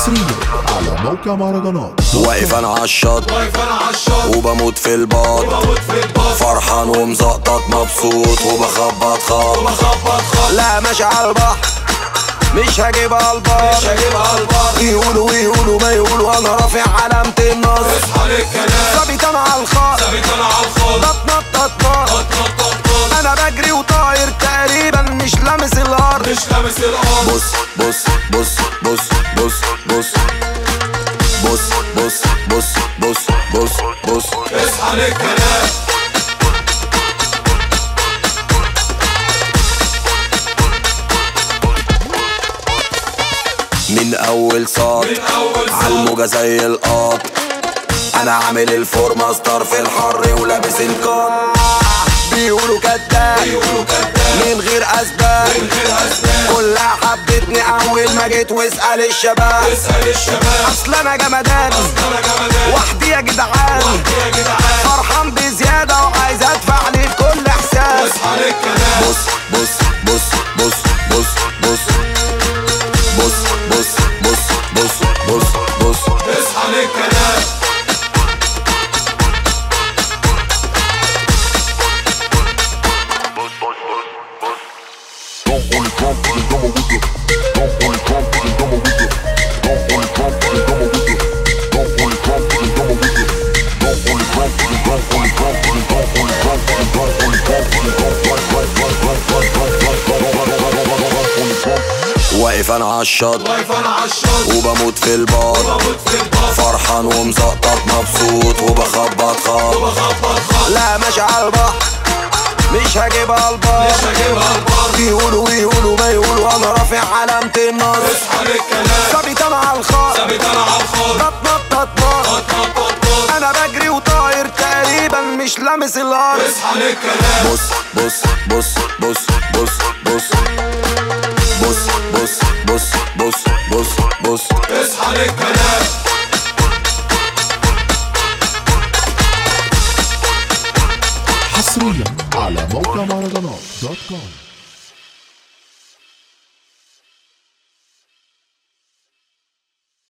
حصريا على موقع مهرجانات واقف انا عالشط واقف انا عالشط وبموت في الباط بموت في الباص فرحان ومزقطط مبسوط وبخبط خط بخبط خط لا ماشي على البحر مش هجيب على مش البحر هجيبها على البر يقولوا ويقولوا ما يقولوا انا رافع علامة النصر اصحى للكلام ثابت انا على الخط ثابت انا على الخط بتنطط نط نط نط نط نط انا بجري وطاير تقريبا مش لامس الارض مش لامس الارض بص بص بص بص بص بص بص بص بص بص بص بص اصحى للكلام من اول صوت من اول صوت عالموجة زي القط انا عامل الفورمة ستار في الحر ولابس الكات بيقولوا كداب بيقولوا كداب من غير اسباب من غير اسباب كلها حبتني اول ما جيت واسال الشباب اسال الشباب اصل انا جمدان انا جمدان وحدي يا جدعان يا جدعان فرحان بزيادة وعايز ادفع للكل احساس اصحى للكلام بص بص بص بص بص بص بص بص بص بص بص بص اصحى للكلام Don't only come to the drummer with the Don't only come to the drummer with the Don't only come to the drummer with the Don't only come to the drummer with the Don't only come to the don't only come to the don't only come to the don't only come to the don't run run run run run run run run run run only come واقف انا عالشط واقف انا عالشط وبموت في البار بموت في الباص فرحان ومزقطط مبسوط وبخبط خط بخبط خط لا ماشي على البحر مش هجيب على البحر مش هجيبها على البر يقولوا ويقولوا ما يقولوا انا رافع علامة النصر اصحى للكلام ثابت انا على الخط ثابت انا على الخط بتنطط نط نط نط نط نط انا بجري وطاير تقريبا مش لامس الارض اصحى للكلام بص بص بص بص بص بص بص بص بص بص بص بص اصحى للكلام حصريا على موقع مهرجانات دوت كوم